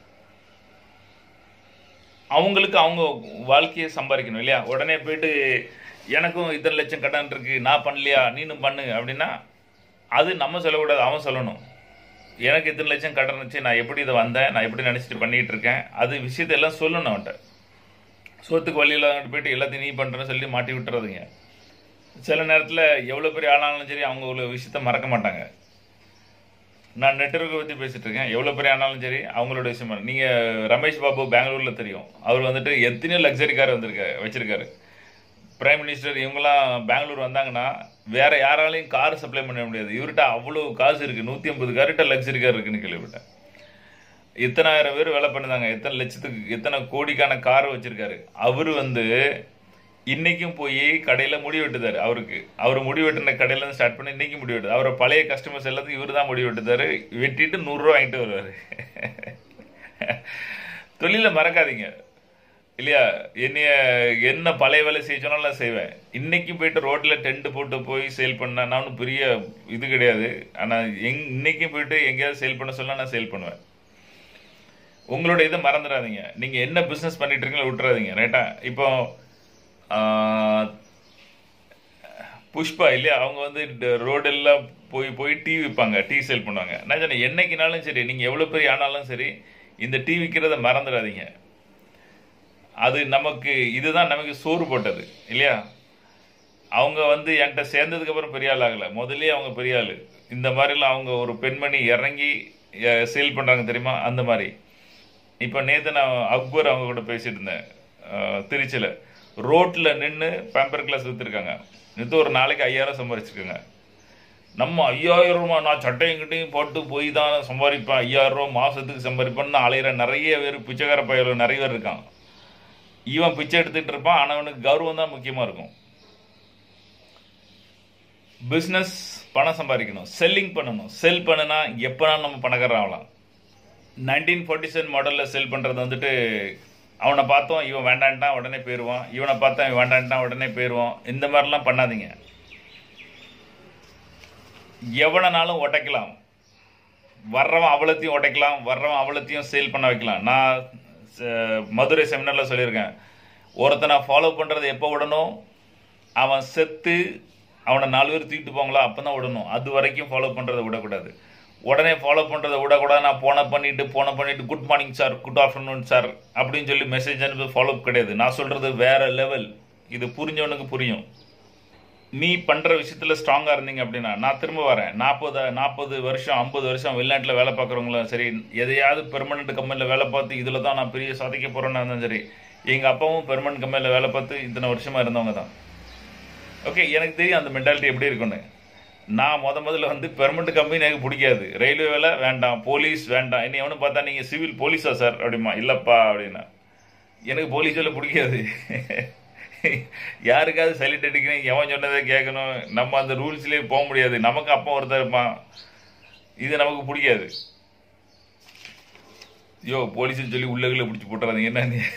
அவங்களுக்கு அவங்க வாழ்க்கையை சம்பாதிக்கணும் இல்லையா உடனே போயிட்டு எனக்கும் இத்தனை லட்சம் கடன் இருக்கு நான் பண்ணலையா நீனும் பண்ணு அப்படின்னா அது நம்ம சொல்லக்கூடாது அவன் சொல்லணும் எனக்கு இத்தனை லட்சம் கடன் இருந்துச்சு நான் எப்படி இதை வந்தேன் நான் எப்படி நினச்சிட்டு பண்ணிட்டு இருக்கேன் அது விஷயத்தை எல்லாம் சொல்லணும் அவன்கிட்ட சோத்துக்கு வழி இல்லாத போயிட்டு எல்லாத்தையும் நீ பண்ணுறேன்னு சொல்லி மாட்டி விட்டுறதுங்க சில நேரத்தில் எவ்வளோ பெரிய ஆளானாலும் சரி அவங்க ஒரு விஷயத்த மறக்க மாட்டாங்க நான் நெட்ஒர்க்கை பற்றி பேசிட்டு இருக்கேன் எவ்வளோ பெரிய ஆனாலும் சரி அவங்களோட விஷயம் நீங்கள் ரமேஷ் பாபு பெங்களூரில் தெரியும் அவர் வந்துட்டு எத்தனையோ லக்ஸரி கார் வந்திருக்காரு வச்சிருக்காரு பிரைம் மினிஸ்டர் இவங்கெல்லாம் பெங்களூர் வந்தாங்கன்னா வேற யாராலையும் கார் சப்ளை பண்ண முடியாது இவர்கிட்ட அவ்வளோ காசு இருக்கு நூற்றி ஐம்பது கார்கிட்ட லக்ஸரி கார் இருக்குன்னு கேள்விப்பட்டேன் இத்தனாயிரம் பேர் வேலை பண்ணுதாங்க எத்தனை லட்சத்துக்கு எத்தனை கோடிக்கான கார் வச்சிருக்காரு அவர் வந்து இன்னைக்கும் போய் கடையில் முடி வெட்டுதாரு அவருக்கு அவர் முடி வெட்டின கடையில இருந்து ஸ்டார்ட் பண்ணி இன்னைக்கு முடி வெட்டுது அவரை பழைய கஸ்டமர்ஸ் எல்லாத்தையும் இவர் தான் முடி வெட்டுதாரு வெட்டிட்டு நூறுரூவா வாங்கிட்டு வருவார் தொழிலை மறக்காதீங்க இல்லையா என்னைய என்ன பழைய வேலை செய்ய சொன்னாலும் நான் செய்வேன் இன்னைக்கு போயிட்டு ரோட்ல டென்ட் போட்டு போய் சேல் பண்ண நான் ஒன்றும் பெரிய இது கிடையாது ஆனால் எங் இன்னைக்கும் போயிட்டு எங்கேயாவது சேல் பண்ண சொன்னா நான் சேல் பண்ணுவேன் உங்களோட இதை மறந்துடாதீங்க நீங்க என்ன பிசினஸ் பண்ணிட்டு இருக்கீங்களோ விட்டுறாதீங்க ரைட்டா இப்போ ஆஹ், புஷ்பா இல்லையா அவங்க வந்து ரோடெல்லாம் போய் போய் டீ விற்பாங்க டீ சேல் பண்ணுவாங்க நான் சொன்னேன் என்னைக்குனாலும் சரி நீங்க எவ்வளவு பெரிய ஆனாலும் சரி இந்த டீ விற்கிறத மறந்துடாதீங்க அது நமக்கு இதுதான் நமக்கு சோறு போட்டது இல்லையா அவங்க வந்து என்கிட்ட சேர்ந்ததுக்கு அப்புறம் பெரிய ஆள் ஆகல முதல்லயே அவங்க பெரிய ஆள் இந்த மாதிரிலாம் அவங்க ஒரு பெண்மணி இறங்கி சேல் பண்றாங்க தெரியுமா அந்த மாதிரி இப்போ நேற்று நான் அக்பர் அவங்க கூட பேசிட்டு இருந்தேன் அஹ், திருச்சியில் ரோட்டில் நின்று பேம்பர் கிளாஸ் விற்றுருக்காங்க நேற்று ஒரு நாளைக்கு ஐயாயிரம் சம்பாரிச்சிருக்காங்க நம்ம ஐயாயிரம் ரூபா நான் சட்டையும் கிட்டையும் போட்டு போய் தான் சம்பாதிப்பேன் ஐயாயிரம் ரூபா மாதத்துக்கு சம்பாதிப்பேன்னு அலையிற நிறைய பேர் பிச்சைக்கார பையல் நிறைய பேர் இருக்கான் இவன் பிச்சை எடுத்துட்டு இருப்பான் ஆனால் அவனுக்கு கௌரவம் தான் முக்கியமாக இருக்கும் பிஸ்னஸ் பணம் சம்பாதிக்கணும் செல்லிங் பண்ணணும் செல் பண்ணுனா எப்போனாலும் நம்ம பணக்காரன் ஆகலாம் நைன்டீன் ஃபார்ட்டி செவன் மாடலில் செல் பண்ணுறது வந்துட்டு அவனை பார்த்தோம் இவன் வேண்டான்ட்டான் உடனே போயிடுவான் இவனை பார்த்தா இவன் வேண்டான்ட்டான் உடனே போயிடுவான் இந்த மாதிரிலாம் பண்ணாதீங்க எவனனாலும் உடைக்கலாம் வர்றவன் அவ்வளோத்தையும் உடைக்கலாம் வர்றவன் அவ்வளோத்தையும் சேல் பண்ண வைக்கலாம் நான் ச- மதுரை செமினாரில் சொல்லியிருக்கேன் ஒருத்தனை ஃபாலோ பண்ணுறது எப்போ விடணும் அவன் செத்து அவனை நாலு பேர் தூக்கிட்டு போங்களா அப்போ தான் விடணும் அது வரைக்கும் ஃபாலோ பண்ணுறதை விடக்கூடாது உடனே ஃபாலோ பண்ணுறதை விடக்கூடாது நான் போன பண்ணிட்டு போன பண்ணிட்டு good morning sir good afternoon sir அப்படின்னு சொல்லி மெசேஜ் அனுப்பி ஃபாலோ கிடையாது நான் சொல்கிறது வேற லெவல் இது புரிஞ்சவனுக்கு புரியும் நீ பண்ற விஷயத்துல ஸ்ட்ராங்கா இருந்தீங்க அப்படின்னா நான் திரும்ப வரேன் நாற்பது நாற்பது வருஷம் ஐம்பது வருஷம் வெளிநாட்டில் வேலை பார்க்குறவங்களும் சரி எதையாவது பெர்மனன்ட் கம்பெனியில் வேலை பார்த்து இதில் தான் நான் பெரிய சாதிக்க போறேன்னு இருந்தாலும் சரி எங்க அப்பாவும் பெர்மனன்ட் கம்பெனியில் வேலை பார்த்து இத்தனை வருஷமா இருந்தவங்க தான் ஓகே எனக்கு தெரியும் அந்த மென்டாலிட்டி எப்படி இருக்குன்னு நான் முத முதல்ல வந்து பெர்மனன்ட் கம்பெனி எனக்கு பிடிக்காது ரயில்வே வேலை வேண்டாம் போலீஸ் வேண்டாம் என்னை எவனு பார்த்தா நீங்கள் சிவில் போலீஸா சார் அப்படிமா இல்லைப்பா அப்படின்னா எனக்கு போலீஸ் வேலை பிடிக்காது யாருக்காவது சைலண்ட் அடிக்கணும் எவன் சொன்னதை கேட்கணும் நம்ம அந்த ரூல்ஸ்லேயே போக முடியாது நமக்கு அப்பா ஒருத்தர் இருப்பான் இது நமக்கு பிடிக்காது யோ போலீஸ்னு சொல்லி உள்ளகளை பிடிச்சி போட்டுறாதீங்க என்ன நீ?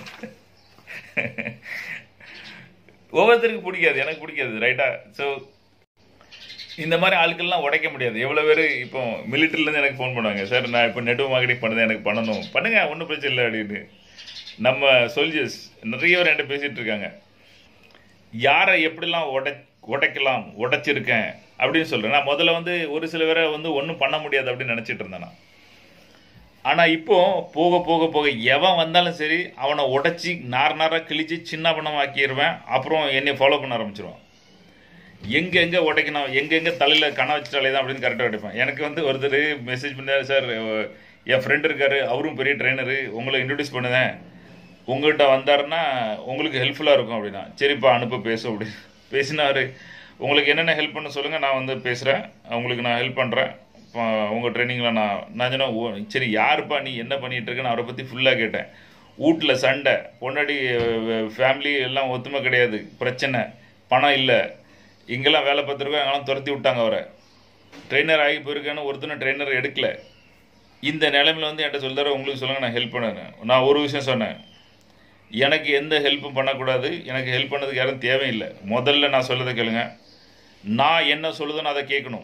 ஒவ்வொருத்தருக்கு பிடிக்காது எனக்கு பிடிக்காது ரைட்டா ஸோ இந்த மாதிரி ஆட்கள்லாம் உடைக்க முடியாது எவ்வளோ பேர் இப்போ மிலிட்டரிலேருந்து எனக்கு ஃபோன் பண்ணுவாங்க சார் நான் இப்போ நெட்வொர்க் மார்க்கெட்டிங் பண்ணதை எனக்கு பண்ணணும் பண்ணுங்க ஒன்றும் பிரச்சனை இல்லை அப்படின்னு நம்ம சோல்ஜர்ஸ் நிறைய பேர் என்கிட்ட பேசிட்டு இருக்காங்க யாரை எப்படிலாம் உடை உடைக்கலாம் உடைச்சிருக்கேன் அப்படின்னு சொல்றேன் நான் முதல்ல வந்து ஒரு சில பேரை வந்து ஒன்றும் பண்ண முடியாது அப்படின்னு நினச்சிட்டு இருந்தேன் நான் ஆனால் இப்போ போக போக போக எவன் வந்தாலும் சரி அவனை உடைச்சி நார் நாராக கிழிச்சு சின்ன பணமாக்கிடுவேன் அப்புறம் என்னை ஃபாலோ பண்ண ஆரம்பிச்சிருவான் எங்க எங்க உடைக்கணும் எங்க எங்க தலையில கண வச்சிட்டாலே தான் அப்படின்னு கரெக்டாக உடைப்பேன் எனக்கு வந்து ஒருத்தர் மெசேஜ் பண்ணாரு சார் என் ஃப்ரெண்ட் இருக்காரு அவரும் பெரிய ட்ரைனரு உங்களை இன்ட்ரடியூஸ் பண்ணுதேன் உங்கள்கிட்ட வந்தாருன்னா உங்களுக்கு ஹெல்ப்ஃபுல்லாக இருக்கும் அப்படின்னா சரிப்பா அனுப்ப பேசும் அப்படின்னு பேசினாரு உங்களுக்கு என்னென்ன ஹெல்ப் பண்ண சொல்லுங்கள் நான் வந்து பேசுகிறேன் உங்களுக்கு நான் ஹெல்ப் பண்ணுறேன் உங்கள் ட்ரைனிங்கில் நான் நான் சொன்னேன் "ஓ, சரி யாருப்பா நீ என்ன பண்ணிட்டு இருக்கேன்னு அவரை பற்றி ஃபுல்லாக கேட்டேன் வீட்டில் சண்டை பொண்டாடி ஃபேமிலி எல்லாம் ஒத்துமை கிடையாது பிரச்சனை பணம் இல்லை இங்கெல்லாம் வேலை பார்த்துருக்கோம் அங்கெல்லாம் துரத்தி விட்டாங்க அவரை ட்ரெயினர் ஆகி போயிருக்கேன்னு ஒருத்தனும் ட்ரெயினர் எடுக்கல இந்த நிலைமையில வந்து என்கிட்ட சொல்லித்தர உங்களுக்கு சொல்லுங்க நான் ஹெல்ப் பண்ணுறேன் நான் ஒரு விஷயம் சொன்னேன் எனக்கு எந்த ஹெல்ப்பும் பண்ணக்கூடாது எனக்கு ஹெல்ப் பண்ணதுக்கு யாரும் தேவையில்லை முதல்ல நான் சொல்லதை கேளுங்க நான் என்ன சொல்லுதோ நான் அதை கேட்கணும்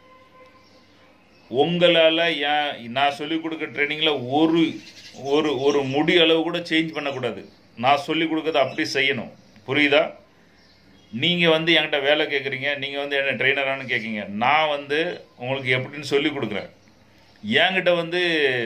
உங்களால் ஏன் நான் சொல்லிக் கொடுக்க ட்ரைனிங்கில் ஒரு ஒரு ஒரு முடி அளவு கூட சேஞ்ச் பண்ணக்கூடாது நான் சொல்லிக் கொடுக்கறத அப்படி செய்யணும் புரியுதா நீங்கள் வந்து என்கிட்ட வேலை கேட்குறீங்க நீங்கள் வந்து என்ன ட்ரெயினரானு கேட்குறீங்க நான் வந்து உங்களுக்கு எப்படின்னு சொல்லி கொடுக்குறேன் என்கிட்ட வந்து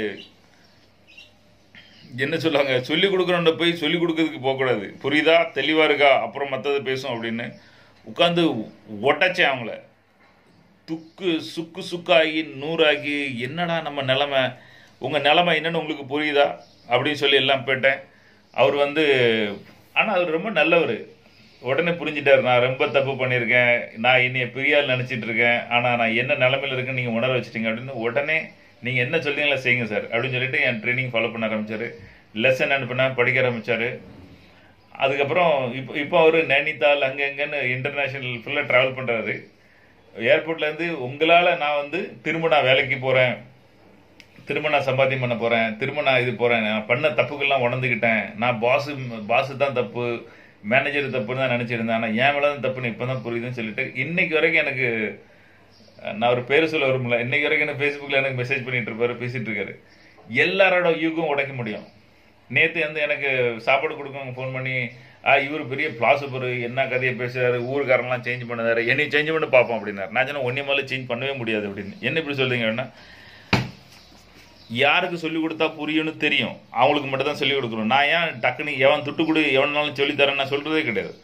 என்ன சொல்லுவாங்க சொல்லி கொடுக்குறோன்ற போய் சொல்லி கொடுக்கறதுக்கு போகக்கூடாது புரியுதா தெளிவாக இருக்கா அப்புறம் மற்றது பேசும் அப்படின்னு உட்காந்து ஒட்டச்சேன் அவங்கள துக்கு சுக்கு சுக்காகி நூறாகி என்னடா நம்ம நிலமை உங்கள் நிலமை என்னன்னு உங்களுக்கு புரியுதா அப்படின்னு சொல்லி எல்லாம் போயிட்டேன் அவர் வந்து ஆனால் அவர் ரொம்ப நல்லவர் உடனே புரிஞ்சிட்டார் நான் ரொம்ப தப்பு பண்ணியிருக்கேன் நான் என்னைய பெரியாள் நினச்சிட்டு இருக்கேன் ஆனால் நான் என்ன நிலமையில இருக்குன்னு நீங்கள் உணர வச்சிட்டீங்க அப்படின்னு உடனே நீங்கள் என்ன சொல்றீங்களோ செய்யுங்க சார் அப்படின்னு சொல்லிட்டு என் ட்ரைனிங் ஃபாலோ பண்ண ஆரம்பிச்சார் லெசன் அனுப்பினேன் படிக்க ஆரம்பித்தார் அதுக்கப்புறம் இப்போ இப்போ அவர் நைனிதால் அங்கே எங்கன்னு இன்டர்நேஷ்னல் ஃபுல்லாக ட்ராவல் பண்ணுறாரு ஏர்போர்ட்லேருந்து உங்களால் நான் வந்து திரும்ப நான் வேலைக்கு போகிறேன் திரும்ப நான் சம்பாத்தியம் பண்ண போகிறேன் திரும்ப நான் இது போகிறேன் நான் பண்ண தப்புக்கெல்லாம் உணர்ந்துக்கிட்டேன் நான் பாஸு பாஸு தான் தப்பு மேனேஜர் தப்புன்னு தான் நினச்சிருந்தேன் ஆனால் ஏன் மேலே தான் தப்புன்னு இப்போ தான் புரியுதுன்னு சொல்லிட்டு இன்னைக்கு வரைக்கும் எனக்கு நான் ஒரு பேர் சொல்ல வரும்ல இன்னைக்கு வரைக்கும் எனக்கு ஃபேஸ்புக்கில் எனக்கு மெசேஜ் பண்ணிட்டு இருப்பாரு பேசிட்டு இருக்காரு எல்லாரோட யூகம் உடைக்க முடியும் நேற்று வந்து எனக்கு சாப்பாடு கொடுக்கவங்க ஃபோன் பண்ணி ஆ இவர் பெரிய பிளாசபர் என்ன கதையை பேசுறாரு ஊருக்காரன்லாம் சேஞ்ச் பண்ணதாரு என்னை சேஞ்ச் பண்ணி பார்ப்போம் அப்படின்னாரு நான் சொன்னேன் ஒன்னே மேலே சேஞ்ச் பண்ணவே முடியாது அப்படின்னு என்ன இப்படி சொல்றீங்க அப்படின்னா யாருக்கு சொல்லி கொடுத்தா புரியும்னு தெரியும் அவங்களுக்கு மட்டும் தான் சொல்லி கொடுக்கணும் நான் ஏன் டக்குன்னு எவன் துட்டு கொடு எவனாலும் சொல்லி தரேன் நான் சொல்றதே கிடையாது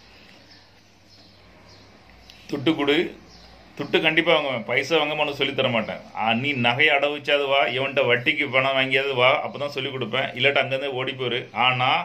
துட்டு கொடு துட்டு கண்டிப்பாக வாங்குவேன் பைசா வாங்க மாட்டேன் சொல்லி தர மாட்டேன் ஆ, நீ நகையை அடவு வச்சாது வா இவன்கிட்ட வட்டிக்கு பணம் வாங்கியாவது வா அப்போ தான் சொல்லி கொடுப்பேன் இல்லாட்ட அங்கேருந்து ஓடி போயிரு ஆனால்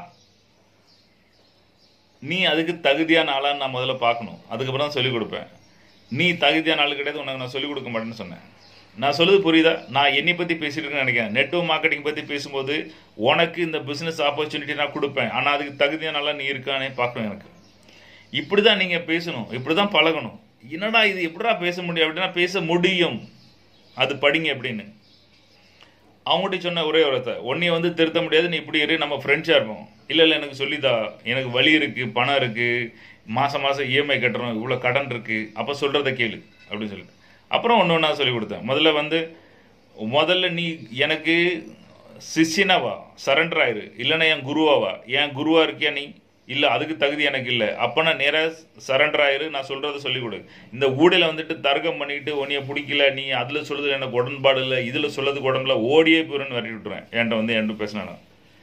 நீ அதுக்கு தகுதியான ஆளான்னு நான் முதல்ல பார்க்கணும் அதுக்கப்புறம் தான் சொல்லிக் கொடுப்பேன் நீ தகுதியான ஆள் கிடையாது உனக்கு நான் சொல்லிக் கொடுக்க மாட்டேன்னு சொன்னேன் நான் சொல்லுது புரியுதா நான் என்னை பற்றி பேசிட்டு இருக்கேன்னு நினைக்கிறேன் நெட்வொர்க் மார்க்கெட்டிங் பற்றி பேசும்போது உனக்கு இந்த பிஸ்னஸ் ஆப்பர்ச்சுனிட்டி நான் கொடுப்பேன் ஆனால் அதுக்கு தகுதியான ஆளா நீ இருக்கானே பார்க்கணும் எனக்கு இப்படி தான் நீங்கள் பேசணும் இப்படி தான் பழகணும் என்னடா இது எப்படிடா பேச முடியும் அப்படின்னா பேச முடியும் அது படிங்க அப்படின்னு அவங்ககிட்ட சொன்ன ஒரே ஒருத்த உன்னைய வந்து திருத்த முடியாது நீ இப்படி இரு நம்ம ஃப்ரெண்ட்ஸாக இருப்போம் இல்லை இல்லை எனக்கு சொல்லிதா எனக்கு வலி இருக்குது பணம் இருக்குது மாதம் மாதம் இஎம்ஐ கட்டுறோம் இவ்வளோ கடன் இருக்குது அப்போ சொல்கிறத கேளு அப்படின்னு சொல்லிட்டு அப்புறம் ஒன்று ஒன்றா சொல்லி கொடுத்தேன் முதல்ல வந்து முதல்ல நீ எனக்கு சிஷ்யனாவா சரண்டர் ஆயிரு இல்லைன்னா என் குருவாவா என் குருவா இருக்கியா நீ இல்லை அதுக்கு தகுதி எனக்கு இல்லை அப்போ நான் நேராக சரண்டர் ஆயிரு நான் சொல்கிறத சொல்லிக் கொடு இந்த ஊடையில் வந்துட்டு தர்க்கம் பண்ணிக்கிட்டு உன்னைய பிடிக்கல நீ அதில் சொல்லுறது எனக்கு உடன்பாடு இல்லை இதில் சொல்லதுக்கு உடம்புல ஓடியே போயிடுன்னு வரட்டி விட்டுருவேன் என்கிட்ட வந்து என்கிட்ட பேசினா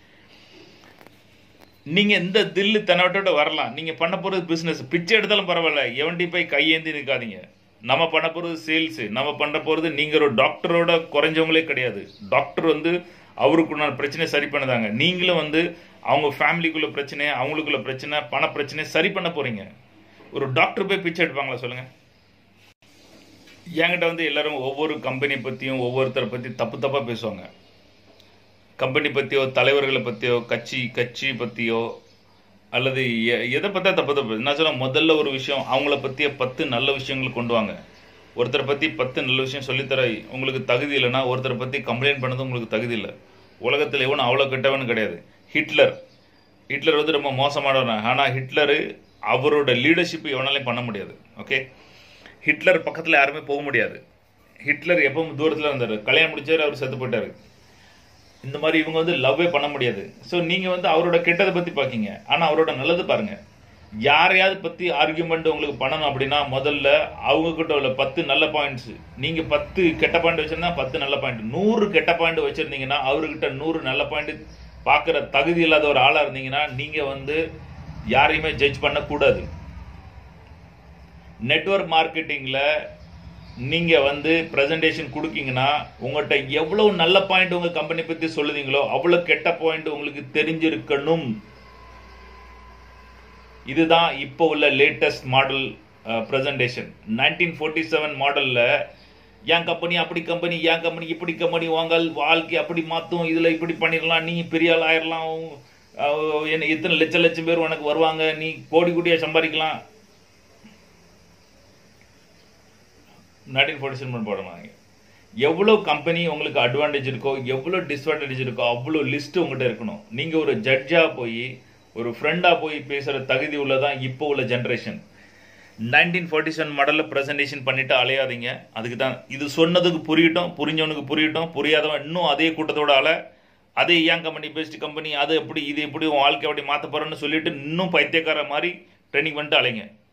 நீங்க இந்த தில்லு தன்னவட்டோட வரலாம் நீங்க பண்ண போறது பிசினஸ் பிச்சை எடுத்தாலும் பரவாயில்ல எவன்டி போய் கையேந்தி நிற்காதீங்க நம்ம பண்ண போறது சேல்ஸ் நம்ம பண்ண போறது நீங்க ஒரு டாக்டரோட குறைஞ்சவங்களே கிடையாது டாக்டர் வந்து அவருக்குள்ள பிரச்சனை சரி பண்ணுதாங்க நீங்களும் வந்து அவங்க ஃபேமிலிக்குள்ள பிரச்சனை அவங்களுக்குள்ள பிரச்சனை பண பிரச்சனை சரி பண்ண போறீங்க ஒரு டாக்டர் போய் பிச்சை எடுப்பாங்களா சொல்லுங்க என்கிட்ட வந்து எல்லாரும் ஒவ்வொரு கம்பெனி பத்தியும் ஒவ்வொருத்தரை பத்தி தப்பு தப்பா பேசுவாங்க கம்பெனி பற்றியோ தலைவர்களை பற்றியோ கட்சி கட்சி பற்றியோ அல்லது எ- எதை பற்றா தப்பு தப்பு நான் சொல்ல முதல்ல ஒரு விஷயம் அவங்கள பற்றிய பத்து நல்ல விஷயங்கள் கொண்டு வாங்க ஒருத்தரை பற்றி பத்து நல்ல விஷயம் சொல்லித்தர உங்களுக்கு தகுதி இல்லைன்னா ஒருத்தரை பற்றி கம்ப்ளைண்ட் பண்ணது உங்களுக்கு தகுதி இல்லை உலகத்தில் எவனும் அவ்வளோ கெட்டவன் கிடையாது ஹிட்லர் ஹிட்லர் வந்து ரொம்ப மோசமானவன் ஆனால் ஹிட்லரு அவரோட லீடர்ஷிப் எவனாலையும் பண்ண முடியாது ஓகே ஹிட்லர் பக்கத்தில் யாருமே போக முடியாது ஹிட்லர் எப்பவும் தூரத்தில் இருந்தார் கல்யாணம் முடிச்சாரு அவர் செத்து போயிட்டாரு இந்த மாதிரி இவங்க வந்து லவ்வே பண்ண முடியாது ஸோ நீங்க வந்து அவரோட கெட்டதை பத்தி பாக்கீங்க ஆனா அவரோட நல்லது பாருங்க யாரையாவது பத்தி ஆர்கியூமெண்ட் உங்களுக்கு பண்ணணும் அப்படின்னா முதல்ல அவங்க கிட்ட உள்ள பத்து நல்ல பாயிண்ட்ஸ் நீங்க பத்து கெட்ட பாயிண்ட் வச்சிருந்தா பத்து நல்ல பாயிண்ட் நூறு கெட்ட பாயிண்ட் வச்சிருந்தீங்கன்னா அவர்கிட்ட நூறு நல்ல பாயிண்ட் பார்க்குற தகுதி இல்லாத ஒரு ஆளா இருந்தீங்கன்னா நீங்க வந்து யாரையுமே ஜட்ஜ் பண்ணக்கூடாது நெட்வொர்க் மார்க்கெட்டிங்ல நீங்க வந்து பிரசன்டேஷன் கொடுக்கீங்கன்னா உங்கள்கிட்ட எவ்வளவு நல்ல பாயிண்ட் உங்க கம்பெனி பத்தி சொல்லுதீங்களோ அவ்வளவு கெட்ட பாயிண்ட் உங்களுக்கு தெரிஞ்சிருக்கணும் இதுதான் இப்போ உள்ள latest model presentation nineteen forty seven மாடல்ல என் கம்பெனி அப்படி கம்பெனி என் கம்பெனி இப்படி கம்பெனி உங்கள் வாழ்க்கை அப்படி மாற்றும் இதில் இப்படி பண்ணிடலாம் நீ பெரிய ஆள் ஆயிடலாம் அஹ், என்ன இத்தனை லட்சம் லட்சம் பேர் உனக்கு வருவாங்க நீ கோடி கோடியாக சம்பாதிக்கலாம் நைன்டீன் ஃபோர்ட்டி செவன் போடுறாங்க எவ்வளோ கம்பெனி உங்களுக்கு அட்வான்டேஜ் இருக்கோ எவ்வளோ டிஸ்அட்வான்டேஜ் இருக்கோ அவ்வளோ லிஸ்ட் உங்கள்கிட்ட இருக்கணும் நீங்கள் ஒரு ஜட்ஜாக போய் ஒரு ஃப்ரெண்டாக போய் பேசுகிற தகுதி உள்ளதான் இப்போ உள்ள ஜென்ரேஷன் நைன்டீன் ஃபார்ட்டி செவன் மாடலில் ப்ரெசன்டேஷன் பண்ணிட்டு அலையாதீங்க அதுக்கு தான் இது சொன்னதுக்கு புரியட்டும் புரிஞ்சவனுக்கு புரியட்டும் புரியாதவன் இன்னும் அதே கூட்டத்தோட அலை அதே ஏன் கம்பெனி பெஸ்ட் கம்பெனி அது எப்படி இது எப்படி உன் வாழ்க்கை அப்படி மாற்ற போகிறேன்னு சொல்லிட்டு இன்னும் பைத்தியக்கார மாதிரி ட்ரைனிங் பண்ணிட்டு அலைங்க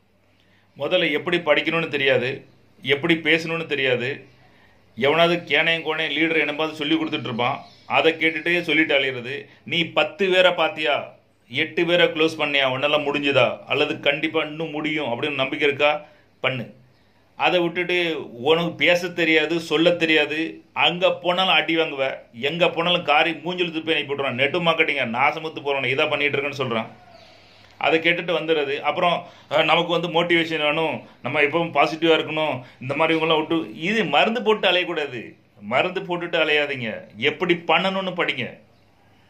முதல்ல எப்படி படிக்கணும்னு தெரியாது எப்படி பேசணும்னு தெரியாது எவனாவது கேனையும் கோனையும் லீடர் என்னப்பாவது சொல்லி கொடுத்துட்டு இருப்பான் அதை கேட்டுட்டே சொல்லிட்டு அழியிறது நீ பத்து பேரை பார்த்தியா எட்டு பேரை க்ளோஸ் பண்ணியா உன்னெல்லாம் முடிஞ்சுதா அல்லது கண்டிப்பாக இன்னும் முடியும் அப்படின்னு நம்பிக்கை இருக்கா பண்ணு அதை விட்டுட்டு உனக்கு பேச தெரியாது சொல்ல தெரியாது அங்கே போனாலும் அடி வாங்குவ எங்கே போனாலும் காரி மூஞ்சில் துப்பி அனுப்பி விட்றான் நெட்டு மார்க்கெட்டிங்க நாசமுத்து போகிறவனை இதாக பண்ணிட்டு இருக்கேன்னு சொல்கிறான் அதை கேட்டுட்டு வந்துடுறது அப்புறம் அஹ், நமக்கு வந்து மோட்டிவேஷன் வேணும் நம்ம எப்பவும் பாசிட்டிவாக இருக்கணும் இந்த மாதிரி இவங்களாம் விட்டு இது மருந்து போட்டு அலையக்கூடாது மருந்து போட்டுட்டு அலையாதீங்க எப்படி பண்ணணும்னு படிங்க